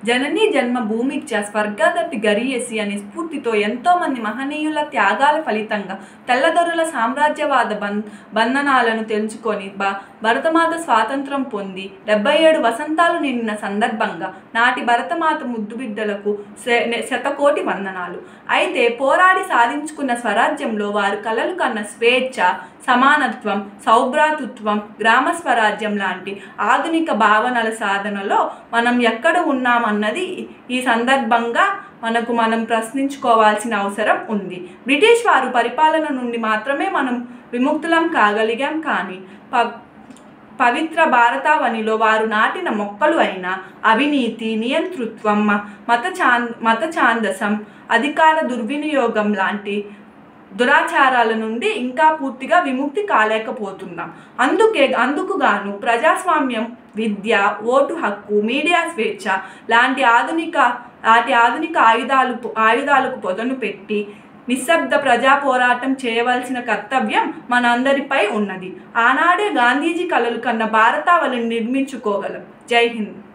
జననీ జన్మ భూమిచ్చ స్వర్గదట్టి గరియేసి అనే స్ఫూర్తితో ఎంతోమంది మహనీయుల త్యాగాల ఫలితంగా తెల్లదొరల సామ్రాజ్యవాద బం బంధనాలను తెలుసుకొని బ భరతమాత స్వాతంత్రం పొంది డెబ్బై ఏడు వసంతాలు నిండిన సందర్భంగా నాటి భరతమాత ముద్దు బిడ్డలకు శ- శతకోటి వందనాలు అయితే పోరాడి సాధించుకున్న స్వరాజ్యంలో వారు కలలు కన్న స్వేచ్ఛ సమానత్వం సౌభ్రాతృత్వం గ్రామ స్వరాజ్యం లాంటి ఆధునిక భావనల సాధనలో మనం ఎక్కడ ఉన్నామన్నది ఈ సందర్భంగా మనకు మనం ప్రశ్నించుకోవాల్సిన అవసరం ఉంది బ్రిటిష్ వారు పరిపాలన నుండి మాత్రమే మనం విముక్తులం కాగలిగాం కానీ ప పవిత్ర భారతావనిలో వారు నాటిన మొక్కలు అయిన అవినీతి నియంతృత్వం మ- మత చాన్ మత ఛాందసం అధికార దుర్వినియోగం లాంటి దురాచారాల నుండి ఇంకా పూర్తిగా విముక్తి కాలేకపోతున్నాం అందుకే అందుకు గాను ప్రజాస్వామ్యం విద్య ఓటు హక్కు మీడియా స్వేచ్ఛ లాంటి ఆధునిక లాంటి ఆధునిక ఆయుధాలు ఆయుధాలకు పొదను పెట్టి నిశ్శబ్ద ప్రజా పోరాటం చేయవలసిన కర్తవ్యం మనందరిపై ఉన్నది ఆనాడే గాంధీజీ కలలు కన్న భారతావళిని నిర్మించుకోగలం జై హింద్